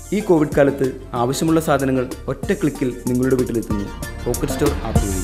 ഈ കോവിഡ് കാലത്ത് ആവശ്യമുള്ള സാധനങ്ങൾ ഒറ്റ ക്ലിക്കിൽ നിങ്ങളുടെ വീട്ടിലെത്തുന്നു പോക്കറ്റ് സ്റ്റോർ ആപ്പ് വഴി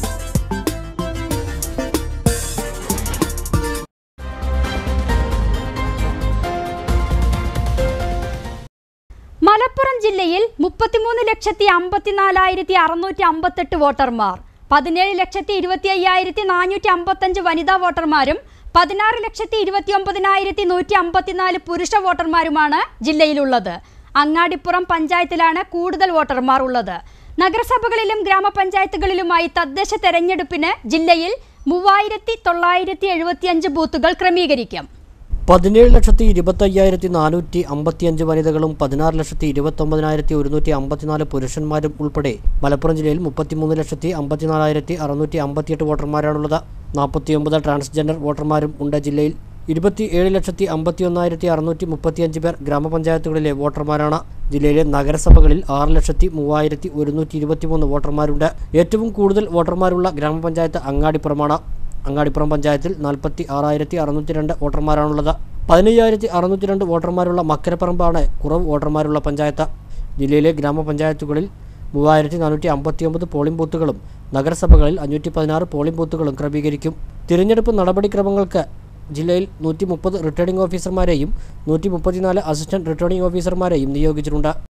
മലപ്പുറം ജില്ലയിൽ മുപ്പത്തിമൂന്ന് ലക്ഷത്തി അമ്പത്തിനാലായിരത്തി അറുന്നൂറ്റി അമ്പത്തെട്ട് വോട്ടർമാർ പതിനേഴ് ലക്ഷത്തി ഇരുപത്തി അയ്യായിരത്തി നാനൂറ്റി അമ്പത്തഞ്ച് വനിതാ വോട്ടർമാരും പതിനാറ് ലക്ഷത്തി ഇരുപത്തി ഒമ്പതിനായിരത്തി നൂറ്റി അമ്പത്തിനാല് പുരുഷ വോട്ടർമാരുമാണ് ജില്ലയിലുള്ളത് അങ്ങാടിപ്പുറം പഞ്ചായത്തിലാണ് കൂടുതൽ വോട്ടർമാർ ഉള്ളത് നഗരസഭകളിലും ഗ്രാമപഞ്ചായത്തുകളിലുമായി തദ്ദേശ തെരഞ്ഞെടുപ്പിന് ജില്ലയിൽ മൂവായിരത്തി തൊള്ളായിരത്തി എഴുപത്തിയഞ്ച് ബൂത്തുകൾ ക്രമീകരിക്കും പതിനേഴ് ലക്ഷത്തി ഇരുപത്തി അയ്യായിരത്തി നാനൂറ്റി അമ്പത്തിയഞ്ച് വനിതകളും പതിനാറ് ലക്ഷത്തി ഇരുപത്തൊമ്പതിനായിരത്തി ഒരുന്നൂറ്റി അമ്പത്തിനാല് പുരുഷന്മാരും ഉൾപ്പെടെ മലപ്പുറം ജില്ലയിൽ മുപ്പത്തിമൂന്ന് ലക്ഷത്തി അമ്പത്തിനാലായിരത്തി അറുന്നൂറ്റി അമ്പത്തിയെട്ട് വോട്ടർമാരാണുള്ളത് നാൽപ്പത്തിയൊമ്പത് ട്രാൻസ്ജെൻഡർ വോട്ടർമാരും ഉണ്ട് ജില്ലയിൽ ഇരുപത്തി ഏഴ് ലക്ഷത്തി അമ്പത്തി ഒന്നായിരത്തി അറുന്നൂറ്റി മുപ്പത്തിയഞ്ച് പേർ ഗ്രാമപഞ്ചായത്തുകളിലെ വോട്ടർമാരാണ് ജില്ലയിലെ നഗരസഭകളിൽ ആറ് ലക്ഷത്തി മൂവായിരത്തി ഒരുന്നൂറ്റി ഇരുപത്തിമൂന്ന് വോട്ടർമാരുണ്ട് ഏറ്റവും കൂടുതൽ വോട്ടർമാരുള്ള ഗ്രാമപഞ്ചായത്ത് അങ്ങാടിപ്പുറമാണ് അങ്ങാടിപ്പുറം പഞ്ചായത്തിൽ നാൽപ്പത്തി ആറായിരത്തി അറുന്നൂറ്റി രണ്ട് വോട്ടർമാരാണുള്ളത് പതിനയ്യായിരത്തി അറുന്നൂറ്റി രണ്ട് വോട്ടർമാരുള്ള മക്കരപ്പറമ്പാണ് കുറവ് വോട്ടർമാരുള്ള പഞ്ചായത്ത് ജില്ലയിലെ ഗ്രാമപഞ്ചായത്തുകളിൽ മൂവായിരത്തി നാനൂറ്റി അമ്പത്തി ഒമ്പത് പോളിംഗ് ബൂത്തുകളും നഗരസഭകളിൽ അഞ്ഞൂറ്റി പതിനാറ് പോളിംഗ് ബൂത്തുകളും ക്രമീകരിക്കും തിരഞ്ഞെടുപ്പ് നടപടിക്രമങ്ങൾക്ക് ജില്ലയിൽ നൂറ്റി മുപ്പത് റിട്ടേണിംഗ് ഓഫീസർമാരെയും നൂറ്റി മുപ്പത്തിനാല് അസിസ്റ്റന്റ് റിട്ടേണിംഗ് ഓഫീസർമാരെയും നിയോഗിച്ചിട്ടുണ്ട്